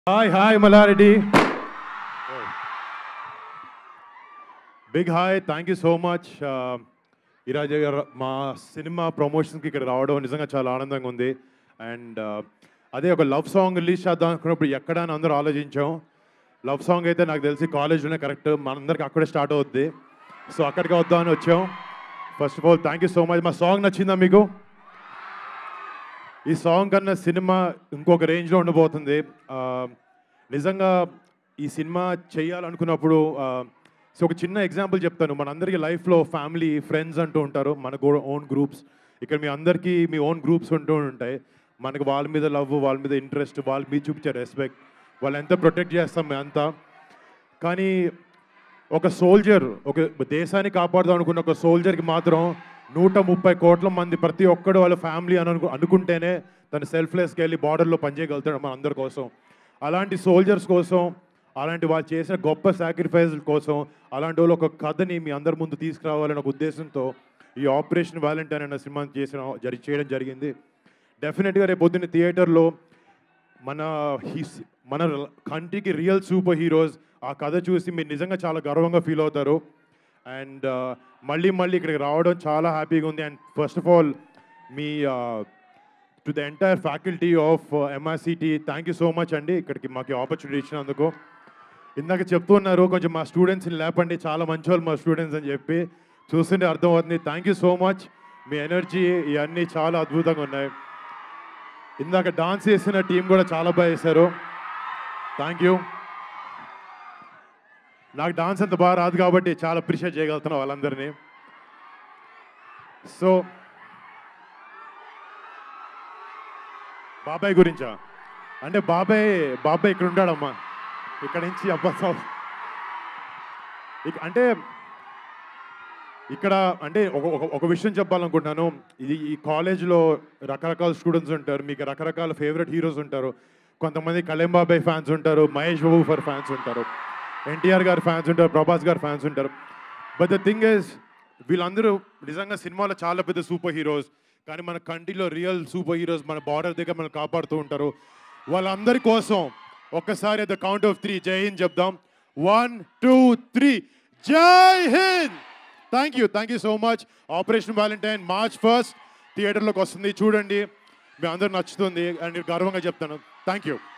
hi hi Malla Reddy big hi thank you so much ఈరోజు మా cinema ప్రమోషన్స్కి ఇక్కడ రావడం నిజంగా చాలా ఆనందంగా ఉంది అండ్ అదే ఒక లవ్ సాంగ్ రిలీజ్ చేద్దాం అనుకున్నప్పుడు ఎక్కడ అని అందరూ ఆలోచించాం లవ్ సాంగ్ అయితే నాకు తెలిసి కాలేజ్లోనే కరెక్ట్ మనందరికి అక్కడే స్టార్ట్ అవుద్ది సో అక్కడికి వద్దామని వచ్చాం first of all thank you so much మా సాంగ్ నచ్చిందా మీకు ఈ సాంగ్ కన్నా సినిమా ఇంకొక రేంజ్లో ఉండబోతుంది ఆ, నిజంగా ఈ సినిమా చేయాలనుకున్నప్పుడు ఆ, సో ఒక చిన్న ఎగ్జాంపుల్ చెప్తాను మనందరికీ లైఫ్లో ఫ్యామిలీ ఫ్రెండ్స్ అంటూ ఉంటారు మనకు ఓన్ గ్రూప్స్ ఇక్కడ మీ అందరికీ మీ ఓన్ గ్రూప్స్ ఉంటూ ఉంటాయి మనకు వాళ్ళ మీద లవ్ వాళ్ళ మీద ఇంట్రెస్ట్ వాళ్ళ మీద చూపించే రెస్పెక్ట్ వాళ్ళు ఎంత ప్రొటెక్ట్ చేస్తాం మేము అంతా కానీ ఒక సోల్జర్ ఒక దేశాన్ని కాపాడుదాం అనుకున్న ఒక సోల్జర్కి మాత్రం నూట ముప్పై కోట్ల మంది ప్రతి ఒక్కడు వాళ్ళ ఫ్యామిలీ అని అనుకు అనుకుంటేనే తన సెల్ఫ్లెస్కి వెళ్ళి బార్డర్లో పనిచేయగలుగుతాడు మన అందరి కోసం అలాంటి సోల్జర్స్ కోసం అలాంటి వాళ్ళు చేసిన గొప్ప సాక్రిఫైస్ కోసం అలాంటి వాళ్ళు ఒక కథని మీ అందరి ముందు తీసుకురావాలనే ఒక ఉద్దేశంతో ఈ ఆపరేషన్ వ్యాలంటైన్ అనే సినిమా చేసిన జరి చేయడం జరిగింది డెఫినెట్గా రేపు పొద్దున్న థియేటర్లో మన హిస్ మన కంట్రీకి రియల్ సూపర్ హీరోస్ ఆ కథ చూసి మీరు నిజంగా చాలా గర్వంగా ఫీల్ అవుతారు అండ్ మళ్ళీ మళ్ళీ ఇక్కడికి రావడం చాలా హ్యాపీగా ఉంది అండ్ ఫస్ట్ ఆఫ్ ఆల్ మీ to the entire faculty of MRCET thank you so much అండి ఇక్కడికి మాకు ఆపర్చునిటీ ఇచ్చినందుకు ఇందాక చెప్తున్నారు కొంచెం మా స్టూడెంట్స్ని లేపండి చాలా మంచి వాళ్ళు మా స్టూడెంట్స్ అని చెప్పి చూస్తుంటే అర్థమవుతుంది థ్యాంక్ యూ సో మచ్ మీ ఎనర్జీ ఇవన్నీ చాలా అద్భుతంగా ఉన్నాయి ఇందాక డాన్స్ చేసిన టీం కూడా చాలా బాగా చేశారు థ్యాంక్ యూ నాకు డాన్స్ అంత బాగా రాదు కాబట్టి చాలా అప్రిషియేట్ చేయగలుగుతున్నాం వాళ్ళందరినీ సో బాబాయ్ గురించా అంటే బాబాయ్ బాబాయ్ ఇక్కడ ఉంటాడమ్మా ఇక్కడ నుంచి అబ్బా సౌ- ఇక- అంటే ఇక్కడ అంటే ఒక ఒక- ఒక విషయం చెప్పాలనుకుంటున్నాను ఇది ఈ కాలేజ్లో రకరకాల స్టూడెంట్స్ ఉంటారు మీకు రకరకాల ఫేవరెట్ హీరోస్ ఉంటారు కొంతమంది కళ్యాణ్ బాబాయ్ ఫ్యాన్స్ ఉంటారు మహేష్ బాబు ఫర్ ఫ్యాన్స్ ఉంటారు ఎన్టీఆర్ గారి ఫ్యాన్స్ ఉంటారు ప్రభాస్ గారి ఫ్యాన్స్ ఉంటారు బట్ ద థింగ్ ఇస్ వీళ్ళందరూ నిజంగా సినిమాలో చాలా పెద్ద సూపర్ హీరోస్ కానీ మన కంట్రీలో రియల్ సూపర్ హీరోస్ మన బార్డర్ దగ్గర మనం కాపాడుతూ ఉంటారు వాళ్ళందరి కోసం ఒక్కసారి the count of three Jai Hind చెప్దాం one two three Jai Hind thank you thank you so much operation Valentine March first థియేటర్లోకి వస్తుంది చూడండి మీ అందరు నచ్చుతుంది అండ్ గర్వంగా చెప్తాను థ్యాంక్ యూ